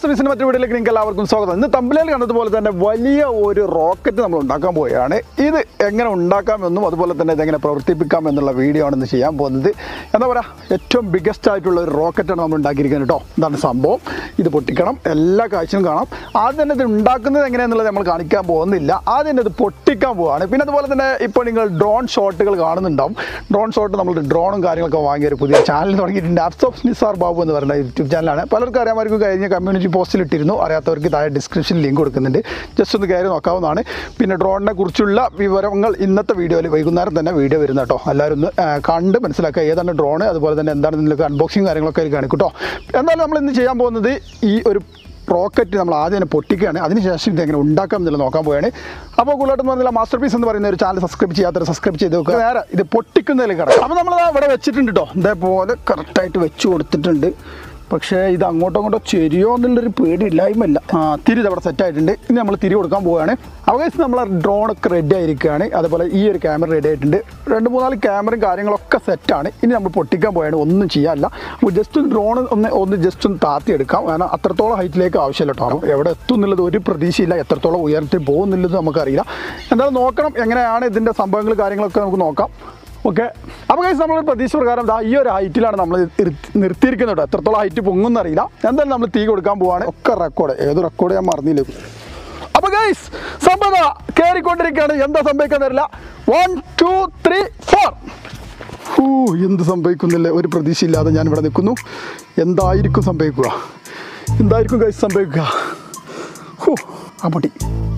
ബിസിന് മറ്റു വീട്ടിലേക്ക് നിങ്ങൾക്ക് എല്ലാവർക്കും സ്വാഗതം ഇന്ന് തമ്പിലേൽ കണ്ടതുപോലെ തന്നെ വലിയ ഒരു റോക്കറ്റ് നമ്മൾ ഉണ്ടാക്കാൻ പോവുകയാണ് ഇത് എങ്ങനെ ഉണ്ടാക്കാമെന്നും അതുപോലെ തന്നെ ഇതെങ്ങനെ പ്രവർത്തിപ്പിക്കാം എന്നുള്ള വീഡിയോ ആണ് ഇന്ന് ചെയ്യാൻ പോകുന്നത് എന്താ പറയുക ഏറ്റവും ബിഗസ്റ്റ് ആയിട്ടുള്ള ഒരു റോക്കറ്റാണ് നമ്മൾ ഉണ്ടാക്കിയിരിക്കുന്നത് കേട്ടോ ഇതാണ് സംഭവം ഇത് പൊട്ടിക്കണം എല്ലാ കാഴ്ചയും കാണാം ആദ്യം തന്നെ ഇത് ഉണ്ടാക്കുന്നത് എങ്ങനെയാണെന്നുള്ളത് നമ്മൾ കാണിക്കാൻ പോകുന്നില്ല ആദ്യം തന്നെ ഇത് പൊട്ടിക്കാൻ പോവുകയാണ് പിന്നെ അതുപോലെ തന്നെ ഇപ്പോൾ നിങ്ങൾ ഡ്രോൺ ഷോട്ടുകൾ കാണുന്നുണ്ടാവും ഡ്രോൺ ഷോട്ട് നമ്മൾ ഡ്രോണും കാര്യങ്ങളൊക്കെ വാങ്ങിയ ഒരു പുതിയ ചാനൽ തുടങ്ങിയിട്ടുണ്ട് ആപ്സ് ഓഫ് നിസാർ ബാബു എന്ന് പറയുന്ന യൂട്യൂബ് ചാനലാണ് പലർക്കും അറിയാമായിരിക്കും കഴിഞ്ഞ കമ്മ്യൂണിറ്റി പോസ്റ്റിൽ ഇട്ടിരുന്നു അറിയാത്തവർക്ക് താഴെ ഡിസ്ക്രിപ്ഷനിൽ ലിങ്ക് കൊടുക്കുന്നുണ്ട് ജസ്റ്റ് ഒന്ന് കയറി നോക്കാവുന്നതാണ് പിന്നെ ഡ്രോണിനെ കുറിച്ചുള്ള വിവരങ്ങൾ ഇന്നത്തെ വീഡിയോയിൽ വൈകുന്നേരം തന്നെ വീഡിയോ വരുന്ന കേട്ടോ എല്ലാവരും ഒന്ന് ആ, കണ്ട് മനസ്സിലാക്കുക ഏതാണ് ഡ്രോൺ അതുപോലെ തന്നെ എന്താണ് നിങ്ങൾക്ക് അൺബോക്സിങ് കാര്യങ്ങളൊക്കെ അതിൽ കാണിക്കും കേട്ടോ എന്തായാലും നമ്മൾ ഇന്ന് ചെയ്യാൻ പോകുന്നത് ഈ ഒരു റോക്കറ്റ് നമ്മൾ ആദ്യം തന്നെ പൊട്ടിക്കുകയാണ് അതിനുശേഷം ഇത് എങ്ങനെ ഉണ്ടാക്കാം എന്നുള്ളത് നോക്കാൻ പോവുകയാണ് അപ്പോൾ കൂടുതലായിട്ട് പറഞ്ഞില്ല മാസ്റ്റർ പീസ് എന്ന് പറയുന്ന ഒരു ചാനൽ സബ്സ്ക്രൈബ് ചെയ്യാത്തവർ സബ്സ്ക്രൈബ് ചെയ്ത് വെക്കുക നേരെ ഇത് പൊട്ടിക്കുന്നതിലേക്ക് കിടക്കാം അപ്പോൾ നമ്മൾ ഇവിടെ വെച്ചിട്ടുണ്ട് കേട്ടോ ഇതേപോലെ കറക്റ്റായിട്ട് വെച്ച് കൊടുത്തിട്ടുണ്ട് പക്ഷേ ഇത് അങ്ങോട്ടോ അങ്ങോട്ടോ ചെരിയോ എന്നുള്ളൊരു പേടി ഇല്ലായ്മല്ല ആ തിരി അവിടെ സെറ്റ് ആയിട്ടുണ്ട് ഇനി നമ്മൾ തിരി കൊടുക്കാൻ പോവുകയാണ് അവകാശം നമ്മൾ ഡ്രോണൊക്കെ റെഡി ആയിരിക്കുകയാണ് അതുപോലെ ഈ ഒരു ക്യാമറ റെഡി ആയിട്ടുണ്ട് രണ്ട് മൂന്നാല് ക്യാമറയും കാര്യങ്ങളൊക്കെ സെറ്റാണ് ഇനി നമ്മൾ പൊട്ടിക്കാൻ പോയാണ് ഒന്നും ചെയ്യാനില്ല അപ്പോൾ ജസ്റ്റ് ഒന്ന് ഡ്രോൺ ഒന്ന് ഒന്ന് ജസ്റ്റ് ഒന്ന് താത്തി എടുക്കാം കാരണം അത്രത്തോളം ഹൈറ്റിലേക്ക് ആവശ്യമില്ല കേട്ടോ അപ്പോൾ എവിടെ എത്തും എന്നുള്ളത് ഒരു പ്രതീക്ഷയില്ല എത്രത്തോളം ഉയർത്തി പോകുന്നുള്ളത് നമുക്കറിയില്ല എന്തായാലും നോക്കണം എങ്ങനെയാണ് ഇതിൻ്റെ സംഭവങ്ങൾ കാര്യങ്ങളൊക്കെ നമുക്ക് നോക്കാം ഓക്കെ അപ്പോൾ കഴിച്ച് നമ്മൾ പ്രതീക്ഷ പ്രകാരം ദാ ഈ ഒരു ഹൈറ്റിലാണ് നമ്മൾ ഇരുത്തി- നിർത്തിയിരിക്കുന്നത് കേട്ടോ എത്രത്തോളം ഹൈറ്റ് പൊങ്ങുമെന്ന് അറിയില്ല എന്തായാലും നമ്മൾ തീ കൊടുക്കാൻ പോവാണ് ഒക്കെ റെക്കോർഡ് ഏത് റെക്കോർഡ് ഞാൻ മറന്നില്ല അപ്പോൾ ഗൈസ് സംഭവം ദാ കയറിക്കൊണ്ടിരിക്കുകയാണ് എന്താ സംഭവിക്കാൻ തരില്ല വൺ ടു ത്രീ ഫോർ ഹൂ എന്ത് സംഭവിക്കുന്നില്ല ഒരു പ്രതീക്ഷയില്ലാതെ ഞാൻ ഇവിടെ നിൽക്കുന്നു എന്തായിരിക്കും സംഭവിക്കുക എന്തായിരിക്കും ഗൈസ് സംഭവിക്കുക ഹൂ ആ പൊട്ടി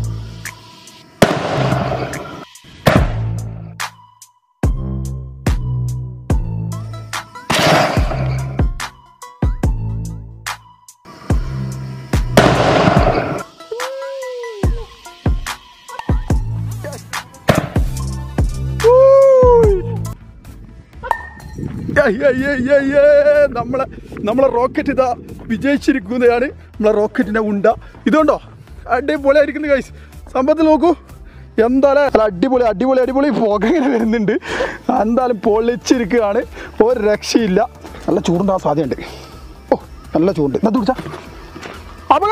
ഏയ് ഏയ് ഏയ് ഏയ് ഏയ് നമ്മളെ നമ്മളെ റോക്കറ്റ് ഇതാ വിജയിച്ചിരിക്കുന്നതാണ് നമ്മളെ റോക്കറ്റിൻ്റെ ഉണ്ട ഇതുകൊണ്ടോ അടിപൊളിയായിരിക്കുന്നു കൈസ് സംഭവത്തിൽ നോക്കൂ എന്തായാലും അല്ല അടിപൊളി അടിപൊളി അടിപൊളി പുക ഇങ്ങനെ വരുന്നുണ്ട് എന്തായാലും പൊളിച്ചിരിക്കുകയാണ് ഒരു രക്ഷയില്ല നല്ല ചൂടുണ്ടാകാൻ സാധ്യതയുണ്ട് ഓ നല്ല ചൂടുണ്ട് എന്നാ തുടിച്ചാ അപ്പോൾ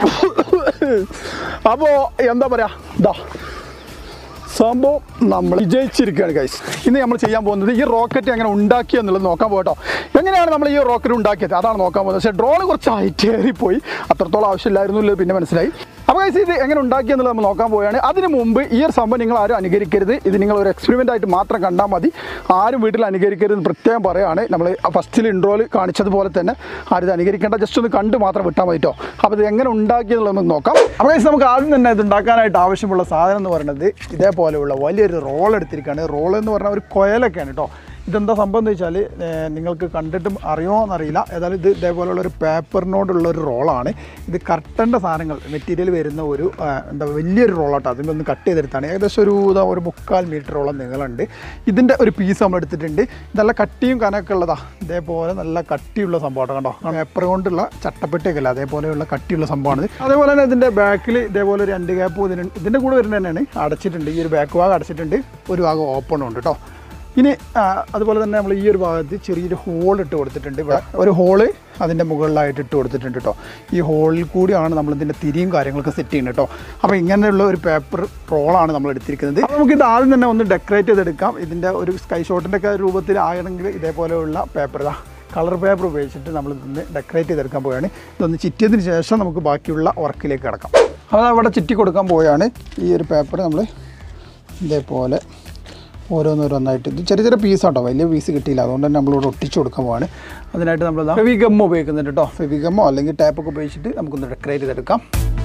അപ്പോൾ എന്താ പറയുക ഇതാ സംഭവം നമ്മൾ വിജയിച്ചിരിക്കുകയാണ് ഗൈസ് ഇന്ന് നമ്മൾ ചെയ്യാൻ പോകുന്നത് ഈ റോക്കറ്റ് എങ്ങനെ ഉണ്ടാക്കി എന്നുള്ളത് നോക്കാൻ പോകട്ടോ എങ്ങനെയാണ് നമ്മൾ ഈ റോക്കറ്റ് ഉണ്ടാക്കിയത് അതാണ് നോക്കാൻ പോകുന്നത് പക്ഷേ ഡ്രോൺ കുറച്ച് ഹൈറ്റ് കയറിപ്പോയി അത്രത്തോളം ആവശ്യമില്ലായിരുന്നു പിന്നെ മനസ്സിലായി അപ്പോൾ ഗൈസ് ഇത് എങ്ങനെ ഉണ്ടാക്കി എന്നുള്ളത് നമ്മൾ നോക്കാൻ പോവുകയാണ് അതിന് മുമ്പ് ഈ ഒരു സംഭവം നിങ്ങൾ ആരും അനുകരിക്കരുത് ഇത് നിങ്ങൾ ഒരു എക്സ്പെരിമെൻ്റ് ആയിട്ട് മാത്രം കണ്ടാൽ മതി ആരും വീട്ടിൽ അനുകരിക്കരുത് എന്ന് പ്രത്യേകം പറയുകയാണ് നമ്മൾ ഫസ്റ്റിൽ ഇൻട്രോയിൽ കാണിച്ചതുപോലെ തന്നെ ആരും ഇത് അനുകരിക്കേണ്ട ജസ്റ്റ് ഒന്ന് കണ്ട് മാത്രം വിട്ടാൽ മതി കേട്ടോ അപ്പോൾ ഇത് എങ്ങനെ ഉണ്ടാക്കി എന്നുള്ളത് നമുക്ക് നോക്കാം അപ്പോൾ ഗൈസ് നമുക്ക് ആദ്യം തന്നെ ഇത് ഉണ്ടാക്കാനായിട്ട് ആവശ്യമുള്ള സാധനം എന്ന് പറയുന്നത് ഇതേപോലെയുള്ള വലിയൊരു റോൾ എടുത്തിരിക്കുകയാണ് റോൾ എന്ന് പറഞ്ഞാൽ ഒരു കൊയലൊക്കെയാണ് കേട്ടോ ഇതെന്താ സംഭവം എന്ന് വെച്ചാൽ ഏർ, നിങ്ങൾക്ക് കണ്ടിട്ടും അറിയുമോ എന്നറിയില്ല ഏതായാലും ഇത് ഇതേപോലെയുള്ള ഒരു പേപ്പറിനോടുള്ള ഒരു റോളാണ് ഇത് കർട്ടൻ്റെ സാധനങ്ങൾ മെറ്റീരിയൽ വരുന്ന ഒരു ആ, എന്താ വലിയൊരു റോളാട്ടോ അതിൻ്റെ ഒന്ന് കട്ട് ചെയ്തെടുത്താണ് ഏകദേശം ഒരു ഇതാ ഒരു മുക്കാൽ മീറ്ററോളം നീളമുണ്ട് ഇതിൻ്റെ ഒരു പീസ് നമ്മൾ എടുത്തിട്ടുണ്ട് നല്ല കട്ടിയും കനമൊക്കെ ഉള്ളതാ ഇതേപോലെ നല്ല കട്ടിയുള്ള സംഭവമാണ് കണ്ടോ പേപ്പർ കൊണ്ടുള്ള ചട്ടപ്പെട്ടിയൊക്കെ അല്ല അതേപോലെയുള്ള കട്ടിയുള്ള സംഭവമാണ് അതേപോലെ തന്നെ ഇതിൻ്റെ ബാക്കിൽ ഇതേപോലെ ഒരു രണ്ട് ഗ്യാപ്പ് ഇതിന് ഇതിൻ്റെ കൂടെ വരുന്നത് തന്നെയാണ് അടച്ചിട്ടുണ്ട് ഈ ഒരു ബാക്ക് ഭാഗം അടച്ചിട്ടുണ്ട് ഒരു ഭാഗം ഓപ്പൺ ഉണ്ട് കേട്ടോ ഇനി ആ, അതുപോലെ തന്നെ നമ്മൾ ഈ ഒരു ഭാഗത്ത് ചെറിയൊരു ഹോൾ ഇട്ട് കൊടുത്തിട്ടുണ്ട് ഇവിടെ ഒരു ഹോള് അതിൻ്റെ മുകളിലായിട്ട് ഇട്ട് കൊടുത്തിട്ടുണ്ട് കേട്ടോ ഈ ഹോളിൽ കൂടിയാണ് നമ്മൾ ഇതിൻ്റെ തിരിയും കാര്യങ്ങളൊക്കെ സെറ്റ് ചെയ്യുന്നത് കേട്ടോ അപ്പോൾ ഇങ്ങനെയുള്ള ഒരു പേപ്പർ റോളാണ് നമ്മൾ എടുത്തിരിക്കുന്നത് അപ്പോൾ നമുക്ക് ഇത് ആദ്യം തന്നെ ഒന്ന് ഡെക്കറേറ്റ് ചെയ്തെടുക്കാം ഇതിൻ്റെ ഒരു സ്കൈ ഷോട്ടിൻ്റെ ഒക്കെ രൂപത്തിൽ ആകണമെങ്കിൽ ഇതേപോലെയുള്ള പേപ്പർ ഇതാ കളർ പേപ്പർ ഉപയോഗിച്ചിട്ട് നമ്മൾ ഇതൊന്ന് ഡെക്കറേറ്റ് ചെയ്തെടുക്കാൻ പോവുകയാണ് ഇതൊന്ന് ചിറ്റിയതിന് ശേഷം നമുക്ക് ബാക്കിയുള്ള വർക്കിലേക്ക് കിടക്കാം അത് അവിടെ ചുറ്റി കൊടുക്കാൻ പോവുകയാണ് ഈ ഒരു പേപ്പർ നമ്മൾ ഇതേപോലെ ഓരോന്നോരോന്നായിട്ട് ഇത് ചെറിയ ചെറിയ പീസാട്ടോ വലിയ പീസ് കിട്ടിയില്ല അതുകൊണ്ട് തന്നെ നമ്മളിവിടെ ഒട്ടിച്ച് കൊടുക്കാൻ പോവാണ് അതിനായിട്ട് നമ്മൾ ഫെവിഗമ്മോ ഉപയോഗിക്കുന്നുണ്ട് കേട്ടോ ഫെവിഗമ്മോ അല്ലെങ്കിൽ ടാപ്പൊക്കെ ഉപയോഗിച്ചിട്ട് നമുക്കൊന്ന് ഡെക്കറേറ്റ് ചെയ്തെടുക്കാം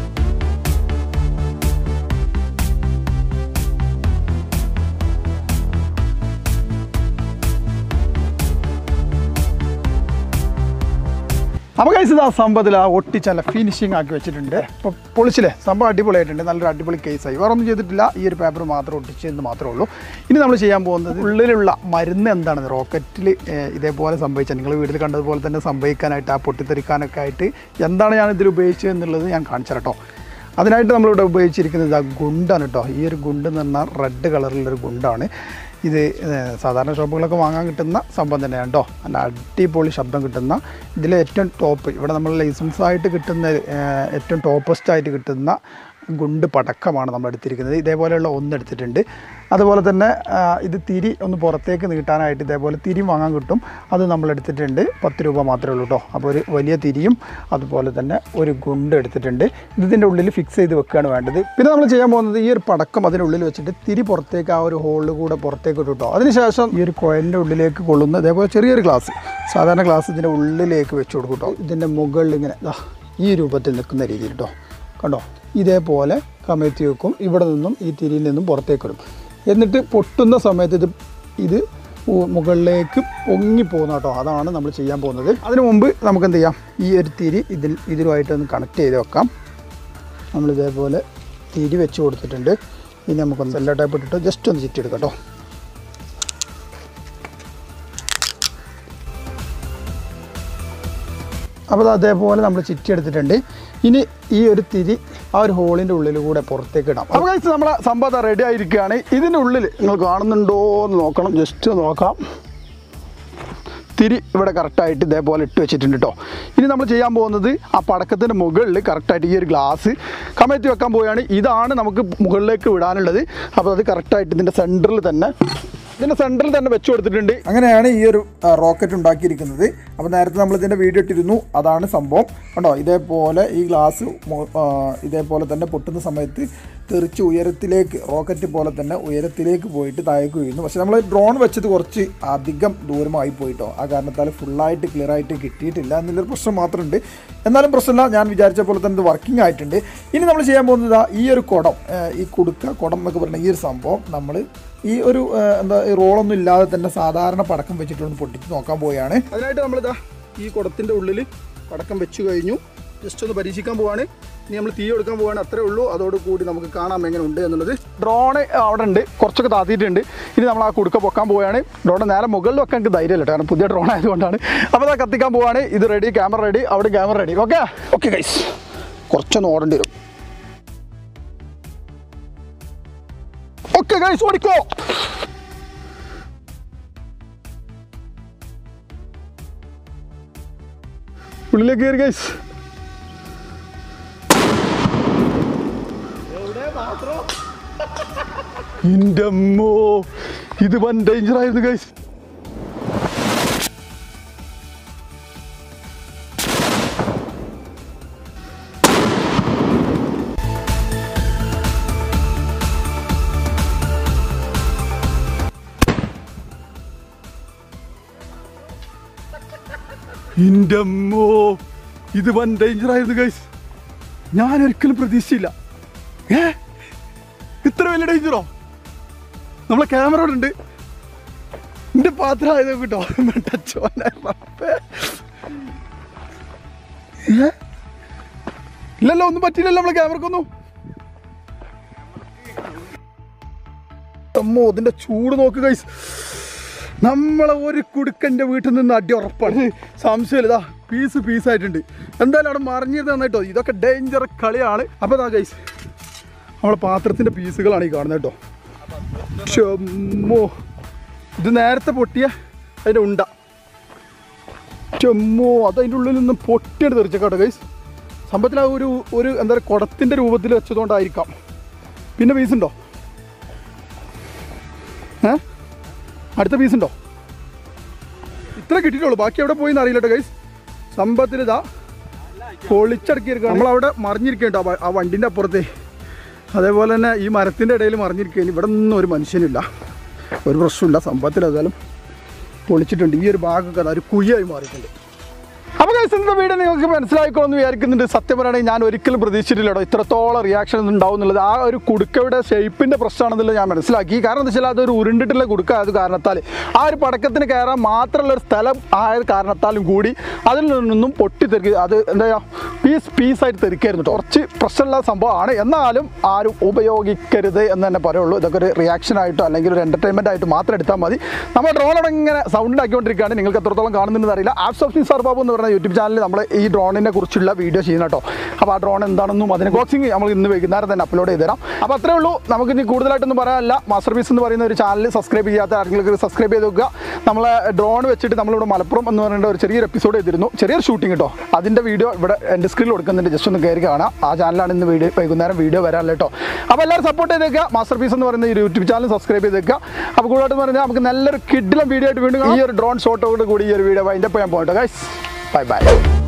അപ്പോൾ കഴിച്ച് ആ സംഭവത്തിൽ ആ ഒട്ടിച്ച് നല്ല ഫിനിഷിങ് ആക്കി വെച്ചിട്ടുണ്ട് അപ്പോൾ പൊളിച്ചില്ലേ സംഭവം അടിപൊളിയായിട്ടുണ്ട് നല്ലൊരു അടിപൊളി കേസായി വേറെ ഒന്നും ചെയ്തിട്ടില്ല ഈ ഒരു പേപ്പർ മാത്രം ഒട്ടിച്ചെന്ന് മാത്രമേ ഉള്ളൂ ഇനി നമ്മൾ ചെയ്യാൻ പോകുന്നത് ഉള്ളിലുള്ള മരുന്ന് എന്താണ് റോക്കറ്റിൽ ഇതേപോലെ സംഭവിച്ചത് നിങ്ങൾ വീട്ടിൽ കണ്ടതുപോലെ തന്നെ സംഭവിക്കാനായിട്ട് ആ പൊട്ടിത്തെറിക്കാനൊക്കെ ആയിട്ട് എന്താണ് ഞാൻ ഇതിൽ ഉപയോഗിച്ചത് എന്നുള്ളത് ഞാൻ കാണിച്ചു തരാം കേട്ടോ അതിനായിട്ട് നമ്മളിവിടെ ഉപയോഗിച്ചിരിക്കുന്നത് ഇതാ ഗുണ്ടാണ് കേട്ടോ ഈ ഒരു ഗുണ്ട് എന്ന് പറഞ്ഞാൽ റെഡ് കളറിലുള്ളൊരു ഗുണ്ടാണ് ഇത് ഏഹ്, സാധാരണ ഷോപ്പുകളൊക്കെ വാങ്ങാൻ കിട്ടുന്ന സംഭവം തന്നെയാണ് കേട്ടോ നല്ല അടിപൊളി ശബ്ദം കിട്ടുന്ന ഇതിലെ ഏറ്റവും ടോപ്പ് ഇവിടെ നമ്മൾ ലൈസൻസ് ആയിട്ട് കിട്ടുന്ന ഏഹ്, ഏറ്റവും ടോപ്പസ്റ്റ് ആയിട്ട് കിട്ടുന്ന ഗുണ്ട് പടക്കമാണ് നമ്മൾ എടുത്തിരിക്കുന്നത് ഇതേപോലെയുള്ള ഒന്ന് എടുത്തിട്ടുണ്ട് അതുപോലെ തന്നെ ആ, ഇത് തിരി ഒന്ന് പുറത്തേക്ക് നീട്ടാനായിട്ട് ഇതേപോലെ തിരി വാങ്ങാൻ കിട്ടും അത് നമ്മൾ എടുത്തിട്ടുണ്ട് പത്ത് രൂപ മാത്രമേ ഉള്ളൂ കേട്ടോ അപ്പോൾ ഒരു വലിയ തിരിയും അതുപോലെ തന്നെ ഒരു ഗുണ്ട് എടുത്തിട്ടുണ്ട് ഇത് ഇതിൻ്റെ ഉള്ളിൽ ഫിക്സ് ചെയ്ത് വെക്കുകയാണ് വേണ്ടത് പിന്നെ നമ്മൾ ചെയ്യാൻ പോകുന്നത് ഈ ഒരു പടക്കം അതിനുള്ളിൽ വെച്ചിട്ട് തിരി പുറത്തേക്ക് ആ ഒരു ഹോളിൽ കൂടെ പുറത്തേക്ക് ഇട്ടു കേട്ടോ അതിനുശേഷം ഈ ഒരു കോയിലിൻ്റെ ഉള്ളിലേക്ക് കൊള്ളുന്ന ഇതേപോലെ ചെറിയൊരു ഗ്ലാസ് സാധാരണ ഗ്ലാസ് ഇതിൻ്റെ ഉള്ളിലേക്ക് വെച്ച് കൊടുക്കും കേട്ടോ ഇതിൻ്റെ മുകളിൽ ഇങ്ങനെ ദാ ഈ രൂപത്തിൽ നിൽക്കുന്ന രീതിയിൽ കേട്ടോ കണ്ടോ ഇതേപോലെ കമഴ്ത്തി വെക്കും ഇവിടെ നിന്നും ഈ തിരിയിൽ നിന്നും പുറത്തേക്ക് ഇടും എന്നിട്ട് പൊട്ടുന്ന സമയത്ത് ഇത് ഇത് ഉ- മുകളിലേക്ക് പൊങ്ങി പോകുന്ന കേട്ടോ അതാണ് നമ്മൾ ചെയ്യാൻ പോകുന്നത് അതിനു മുമ്പ് നമുക്ക് എന്ത് ചെയ്യാം ഈ ഒരു തിരി ഇതിൽ ഇതിലുമായിട്ട് ഒന്ന് കണക്ട് ചെയ്ത് വെക്കാം നമ്മൾ ഇതേപോലെ തിരി വെച്ച് കൊടുത്തിട്ടുണ്ട് ഇനി നമുക്കൊന്ന് സെല്ലോ ടൈപ്പ് ഇട്ടിട്ട് ജസ്റ്റ് ഒന്ന് ചുറ്റിയെടുക്കാം കേട്ടോ അപ്പോൾ അത് അതേപോലെ നമ്മൾ ചുറ്റി എടുത്തിട്ടുണ്ട് ഇനി ഈ ഒരു തിരി ആ ഒരു ഹോളിൻ്റെ ഉള്ളിൽ കൂടെ പുറത്തേക്ക് ഇടാം അപ്പോൾ കഴിച്ച് നമ്മളെ സംഭവം റെഡി ആയിരിക്കുകയാണ് ഇതിൻ്റെ ഉള്ളിൽ നിങ്ങൾ കാണുന്നുണ്ടോ എന്ന് നോക്കണം ജസ്റ്റ് നോക്കാം തിരി ഇവിടെ കറക്റ്റായിട്ട് ഇതേപോലെ ഇട്ട് വെച്ചിട്ടുണ്ട് കേട്ടോ ഇനി നമ്മൾ ചെയ്യാൻ പോകുന്നത് ആ പടക്കത്തിൻ്റെ മുകളിൽ കറക്റ്റായിട്ട് ഈ ഒരു ഗ്ലാസ് കമഴ്ത്തി വെക്കാൻ പോവുകയാണ് ഇതാണ് നമുക്ക് മുകളിലേക്ക് വിടാനുള്ളത് അപ്പോൾ അത് കറക്റ്റായിട്ട് ഇതിൻ്റെ സെൻറ്ററിൽ തന്നെ ഇതിൻ്റെ സെൻറ്ററിൽ തന്നെ വെച്ച് കൊടുത്തിട്ടുണ്ട് അങ്ങനെയാണ് ഈ ഒരു റോക്കറ്റ് ഉണ്ടാക്കിയിരിക്കുന്നത് അപ്പോൾ നേരത്തെ നമ്മൾ ഇതിൻ്റെ വീഡിയോ ഇട്ടിരുന്നു അതാണ് സംഭവം കണ്ടോ ഇതേപോലെ ഈ ഗ്ലാസ് ഇതേപോലെ തന്നെ പൊട്ടുന്ന സമയത്ത് തെറിച്ച് ഉയരത്തിലേക്ക് റോക്കറ്റ് പോലെ തന്നെ ഉയരത്തിലേക്ക് പോയിട്ട് താഴേക്ക് വീഴുന്നു പക്ഷെ നമ്മൾ ഡ്രോൺ വെച്ചത് കുറച്ച് അധികം ദൂരമായി പോയിട്ടോ ആ കാരണത്താൽ ഫുള്ളായിട്ട് ക്ലിയർ ആയിട്ട് കിട്ടിയിട്ടില്ല എന്നുള്ളൊരു പ്രശ്നം മാത്രമുണ്ട് എന്നാലും പ്രശ്നമില്ല ഞാൻ വിചാരിച്ച പോലെ തന്നെ ഇത് വർക്കിംഗ് ആയിട്ടുണ്ട് ഇനി നമ്മൾ ചെയ്യാൻ പോകുന്നത് ദാ ഈ ഒരു കുടം ഏഹ് ഈ കുടുക്ക കുടം എന്നൊക്കെ പറയുന്ന ഈ ഒരു സംഭവം നമ്മൾ ഈ ഒരു ഏഹ് എന്താ ഈ റോളൊന്നും ഇല്ലാതെ തന്നെ സാധാരണ പടക്കം വെച്ചിട്ടൊന്ന് പൊട്ടിച്ച് നോക്കാൻ പോവുകയാണ് അതിനായിട്ട് നമ്മളിതാ ഈ കുടത്തിൻ്റെ ഉള്ളിൽ പടക്കം വെച്ച് കഴിഞ്ഞു ജസ്റ്റ് ഒന്ന് പരീക്ഷിക്കാൻ പോവാണ് ഇനി നമ്മൾ തീ എടുക്കാൻ പോവാണ് അത്രേ ഉള്ളൂ അതോട് കൂടി നമുക്ക് കാണാം എങ്ങനെ ഉണ്ട് എന്നുള്ളത് ഡ്രോണ് അവിടെ ഉണ്ട് കുറച്ചൊക്കെ താത്തിയിട്ടുണ്ട് ഇനി നമ്മൾ ആ കുടുക്ക പൊക്കാൻ പോവുകയാണ് ഡ്രോൺ നേരെ മുകളിൽ വെക്കാൻ എനിക്ക് ധൈര്യമില്ല കാരണം പുതിയ ഡ്രോൺ ആയതുകൊണ്ടാണ് അപ്പോൾ അത് കത്തിക്കാൻ പോവാണ് ഇത് റെഡി ക്യാമറ റെഡി അവിടെ camera ready okay okay guys കുറച്ചൊന്ന് ഓടേണ്ടി വരും ഓക്കെ ഗൈസ് ഓടിക്കോ ഉള്ളിലേക്ക് കയറി ഗൈസ് എൻ്റെ അമ്മോ ഇത് വൻ ഡേഞ്ചർ ആയിരുന്നു ഗൈസ് എൻ്റെ അമ്മോ ഇത് വൻ ഡേഞ്ചർ ആയിരുന്നു ഗൈസ് ഞാൻ ഒരിക്കലും പ്രതീക്ഷിച്ചില്ല ഏ ഇത്ര വലിയ ഡേഞ്ചറോ നമ്മളെ ക്യാമറ ഇവിടെ ഉണ്ട് എന്റെ പാത്രം ആയത് കേട്ടോ ടച്ച് ഇല്ലല്ലോ ഒന്നും പറ്റില്ലല്ലോ നമ്മളെ ക്യാമറക്കൊന്നും അമ്മോ ഇതിന്റെ ചൂട് നോക്ക് ഗൈസ് നമ്മളെ ഒരു കുടുക്കൻ്റെ വീട്ടിൽ നിന്ന് അടി ഉറപ്പാണ് സംശയമില്ല ഇതാ പീസ് പീസായിട്ടുണ്ട് എന്തായാലും അവിടെ മറിഞ്ഞിരുന്ന് നന്നായിട്ടോ ഇതൊക്കെ ഡേഞ്ചർ കളിയാണ് അപ്പോൾ ഇതാ ഗൈസ് നമ്മളെ പാത്രത്തിൻ്റെ പീസുകളാണ് ഈ കാണുന്നത് കേട്ടോ ചെമ്മോ ഇത് നേരത്തെ പൊട്ടിയ അതിൻ്റെ ഉണ്ട ചെമ്മോ അത് അതിൻ്റെ ഉള്ളിൽ നിന്ന് പൊട്ടിയെടുത്ത് തെറിച്ചേക്കാട്ടോ ഗൈസ് സംഭവത്തിൽ ആ ഒരു ഒരു എന്താ പറയുക കുടത്തിൻ്റെ രൂപത്തിൽ വെച്ചതുകൊണ്ടായിരിക്കാം പിന്നെ പീസ് ഉണ്ടോ ഏ അടുത്ത പീസ് ഉണ്ടോ ഇത്ര കിട്ടിയിട്ടുള്ളൂ ബാക്കി എവിടെ പോയി അറിയില്ല കേട്ടോ ഗൈസ് സംഭവത്തിൽ ഇതാ പൊളിച്ചടക്കിയിരിക്കുക നമ്മളവിടെ മറിഞ്ഞിരിക്കേട്ടോ ആ വണ്ടിൻ്റെ അപ്പുറത്തെ അതേപോലെ തന്നെ ഈ മരത്തിൻ്റെ ഇടയിൽ മറിഞ്ഞിരിക്കുകയാണ് ഇവിടെ ഒന്നും ഒരു മനുഷ്യനില്ല ഒരു പ്രശ്നമില്ല സംഭവത്തിൽ ഏതായാലും പൊളിച്ചിട്ടുണ്ട് ഈ ഒരു ഭാഗമൊക്കെ അതാ ഒരു കുഴിയായി മാറിയിട്ടുണ്ട് അപ്പോൾ guys, ഇന്നത്തെ വീഡിയോ നിങ്ങൾക്ക് മനസ്സിലായിക്കോളെന്ന് വിചാരിക്കുന്നുണ്ട് സത്യം പറയുകയാണെങ്കിൽ ഞാൻ ഒരിക്കലും പ്രതീക്ഷിച്ചിട്ടില്ല കേട്ടോ ഇത്രത്തോളം റിയാക്ഷൻ ഉണ്ടാവും എന്നുള്ളത് ആ ഒരു കുടുക്കയുടെ ഷേപ്പിൻ്റെ പ്രശ്നമാണെന്നുള്ളത് ഞാൻ മനസ്സിലാക്കി കാരണം എന്താ വെച്ചാൽ അതൊരു ഉരുണ്ടിട്ടുള്ള കുടുക്ക ആയത് കാരണത്താൽ ആ ഒരു പടക്കത്തിന് കയറാൻ മാത്രമുള്ള ഒരു സ്ഥലം ആയത് കാരണത്താലും കൂടി അതിൽ നിന്നും പൊട്ടിത്തെറിക്കുക അത് എന്താ പറയുക പീസ് പീസായിട്ട് തെറിക്കായിരുന്നു കേട്ടോ കുറച്ച് പ്രശ്നമുള്ള സംഭവമാണ് എന്നാലും ആരും ഉപയോഗിക്കരുത് എന്ന് തന്നെ പറയുള്ളൂ ഇതൊക്കെ ഒരു റിയാക്ഷൻ ആയിട്ടോ അല്ലെങ്കിൽ ഒരു എൻ്റർടൈൻമെൻ്റ് ആയിട്ട് മാത്രം എടുത്താൽ മതി നമ്മൾ ഡ്രോൺ അവിടെ ഇങ്ങനെ സൗണ്ട് ആക്കിക്കൊണ്ടിരിക്കുകയാണ് നിങ്ങൾക്ക് എത്രത്തോളം കാണുന്നുണ്ടെന്ന് അറിയില്ല ആപ്സ് ഓഫ് നിസാർ ബാബു എന്ന് പറയുന്ന യൂട്യൂബ് ചാനലിൽ നമ്മൾ ഈ ഡ്രോണിനെ കുറിച്ചുള്ള വീഡിയോ ചെയ്യുന്ന കേട്ടോ അപ്പോൾ ആ ഡ്രോൺ എന്താണെന്നും അതിന് ബോക്സിങ് നമ്മൾ ഇന്ന് വൈകുന്നേരം തന്നെ അപ്ലോഡ് ചെയ്ത് തരാം അപ്പോൾ അത്രേ ഉള്ളൂ നമുക്ക് ഇനി കൂടുതലായിട്ടൊന്നും പറയാനല്ല മാസ്റ്റർ പീസ് എന്ന് പറയുന്ന ഒരു ചാനൽ സബ്സ്ക്രൈബ് ചെയ്യാത്ത ആരെങ്കിലും സബ്സ്ക്രൈബ് ചെയ്ത് വെക്കുക നമ്മളെ ഡ്രോൺ വെച്ചിട്ട് നമ്മളിവിടെ മലപ്പുറം എന്ന് പറയുന്ന ഒരു ചെറിയൊരു എപ്പിസോഡ് ചെയ്തിരുന്നു ചെറിയൊരു ഷൂട്ടിംഗ് കേട്ടോ അതിൻ്റെ വീഡിയോ ഇവിടെ എൻ്റെ സ്ക്രീനിൽ കൊടുക്കുന്നുണ്ട് ജസ്റ്റ് ഒന്ന് കയറി കാണാം ആ ചാനലാണ് ഇന്ന് വീഡിയോ വൈകുന്നേരം വീഡിയോ വരാനുള്ള കേട്ടോ അപ്പോൾ എല്ലാവരും സപ്പോർട്ട് ചെയ്തേക്കുക മാസ്റ്റർ പീസ് എന്ന് പറയുന്ന ഈ യൂട്യൂബ് ചാനൽ സബ്സ്ക്രൈബ് ചെയ്തേക്കുക അപ്പോൾ കൂടുതലായിട്ട് പറഞ്ഞാൽ നമുക്ക് നല്ലൊരു കിഡിലും വീഡിയോ ആയിട്ട് വീണ്ടും കാണാം. ഈ ഒരു ഡ്രോൺ ഷോട്ടോട് കൂടി ഈ ഒരു വീഡിയോ അതിൻ്റെ പോയാൻ പോകട്ടോ ഗൈസ് ബൈ ബൈ